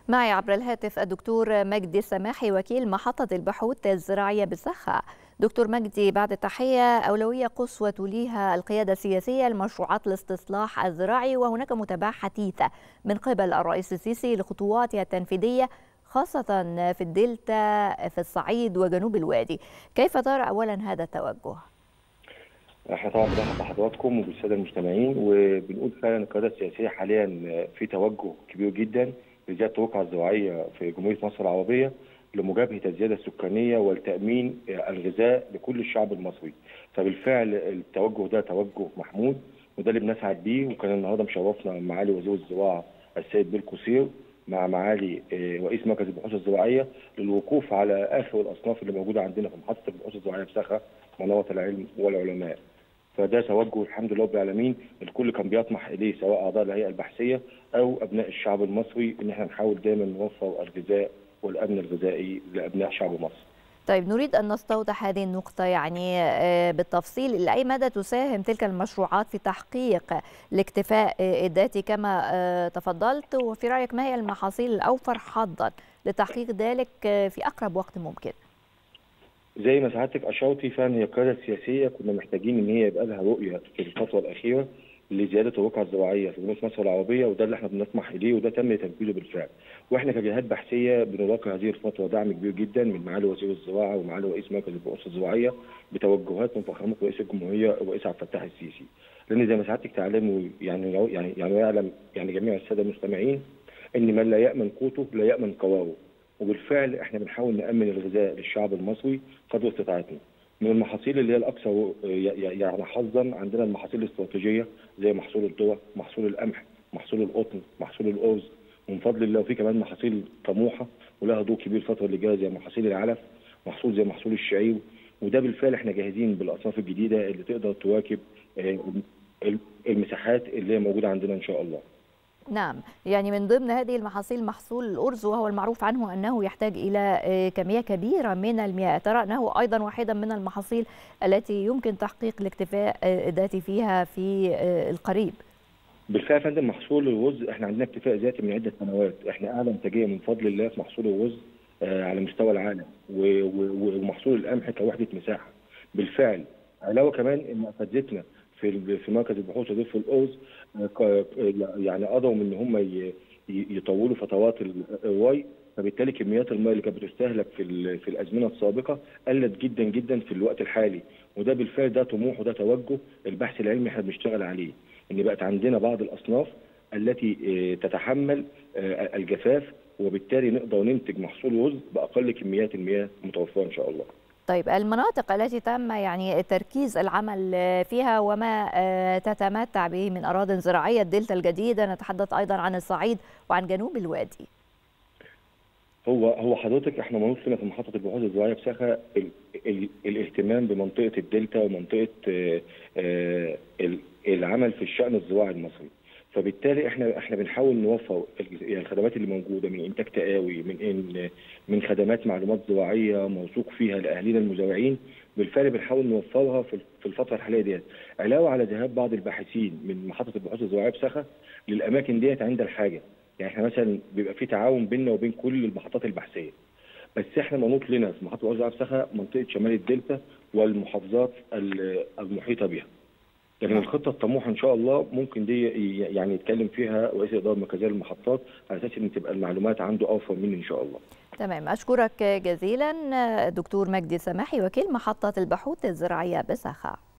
معي عبر الهاتف الدكتور مجدي السماحي وكيل محطة البحوث الزراعية بالسخا دكتور مجدي بعد التحية أولوية قصوى توليها القيادة السياسية لمشروعات الاستصلاح الزراعي وهناك متابعة حثيثة من قبل الرئيس السيسي لخطواتها التنفيذية خاصة في الدلتا في الصعيد وجنوب الوادي كيف ترى أولا هذا التوجه؟ احنا طبعا بنرحب بحضراتكم وبالساده المستمعين وبنقول فعلا القياده السياسيه حاليا في توجه كبير جدا لزياده الرقعه الزراعيه في جمهوريه مصر العربيه لمجابهه الزياده السكانيه والتامين الغذاء لكل الشعب المصري. فبالفعل التوجه ده توجه محمود وده اللي بنسعد بيه وكان النهارده مشرفنا معالي وزير الزراعه السيد بيل قصير مع معالي رئيس مركز البحوث الزراعيه للوقوف على اخر الاصناف اللي موجوده عندنا في محطه البحوث الزراعيه بسخا مناره العلم والعلماء. فده توجه الحمد لله رب العالمين الكل كان بيطمح اليه سواء اعضاء الهيئه البحثيه او ابناء الشعب المصري ان احنا نحاول دايما نوفر الغذاء والامن الغذائي لابناء شعب مصر. طيب نريد ان نستوضح هذه النقطه يعني بالتفصيل الى اي مدى تساهم تلك المشروعات في تحقيق الاكتفاء الذاتي كما تفضلت وفي رايك ما هي المحاصيل الاوفر حظا لتحقيق ذلك في اقرب وقت ممكن؟ زي ما سعادتك اشرتي فعلا هي القياده السياسيه كنا محتاجين ان هي يبقى لها رؤيه في الفتره الاخيره لزياده الرقعه الزراعيه في جنوب مصر العربيه وده اللي احنا بنطمح اليه وده تم تنفيذه بالفعل. واحنا كجهات بحثيه بنلاقي هذه الفتره دعم كبير جدا من معالي وزير الزراعه ومعالي رئيس مركز البحوث الزراعيه بتوجهات من فخامه رئيس الجمهوريه الرئيس عبد الفتاح السيسي. لان زي ما سعادتك تعلموا يعني يعني يعني يعلم يعني جميع الساده المستمعين ان من لا يامن قوته لا يامن قراره. وبالفعل احنا بنحاول نامن الغذاء للشعب المصري قدر استطاعتنا. من المحاصيل اللي هي الاكثر يعني حظا عندنا المحاصيل الاستراتيجيه زي محصول الذره، محصول القمح، محصول القطن، محصول الارز ومن فضل الله وفي كمان محاصيل طموحه ولها ضوء كبير الفتره اللي جايه زي محاصيل العلف، محصول زي محصول الشعير وده بالفعل احنا جاهزين بالاصناف الجديده اللي تقدر تواكب المساحات اللي هي موجوده عندنا ان شاء الله. نعم يعني من ضمن هذه المحاصيل محصول الأرز وهو المعروف عنه أنه يحتاج إلى كمية كبيرة من المياه ترى أنه أيضا واحدا من المحاصيل التي يمكن تحقيق الاكتفاء الذاتي فيها في القريب بالفعل يا فندم محصول الرز احنا عندنا اكتفاء ذاتي من عده سنوات احنا اعلى انتاجيه من فضل الله في محصول الرز على مستوى العالم ومحصول القمح كوحده مساحه بالفعل علاوه كمان ان اساتذتنا في في مركز البحوث وضيف الارز يعني قدروا ان هم يطولوا فترات الري فبالتالي كميات الماء اللي كانت بتستهلك في في الازمنه السابقه قلت جدا جدا في الوقت الحالي وده بالفعل ده طموح وده توجه البحث العلمي احنا بنشتغل عليه ان بقت عندنا بعض الاصناف التي تتحمل الجفاف وبالتالي نقدر ننتج محصول رز باقل كميات المياه المتوفره ان شاء الله. طيب المناطق التي تم يعني تركيز العمل فيها وما تتمتع به من أراضٍ زراعية الدلتا الجديدة نتحدث أيضا عن الصعيد وعن جنوب الوادي هو هو حضرتك احنا منوط لنا في محطه البحوث الزراعيه بسخا ال ال الاهتمام بمنطقه الدلتا ومنطقه اه اه العمل في الشان الزراعي المصري فبالتالي احنا احنا بنحاول نوفر الخدمات اللي موجوده من انتاج تقاوي من إن من خدمات معلومات زراعيه موثوق فيها لاهالينا المزارعين بالفعل بنحاول نوفرها في الفتره الحاليه ديت علاوه على ذهاب بعض الباحثين من محطه البحوث الزراعيه بسخا للاماكن ديت عند الحاجه يعني احنا مثلا بيبقى في تعاون بيننا وبين كل المحطات البحثيه بس احنا منوط لنا في محطه البحوث الزراعيه بسخا منطقه شمال الدلتا والمحافظات المحيطه بها لكن الخطه الطموحه ان شاء الله ممكن دي يعني يتكلم فيها رئيس الاداره المركزيه للمحطات على اساس ان تبقى المعلومات عنده اوفر مني ان شاء الله. تمام اشكرك جزيلا دكتور مجدي سماحي وكيل محطه البحوث الزراعيه بسخا.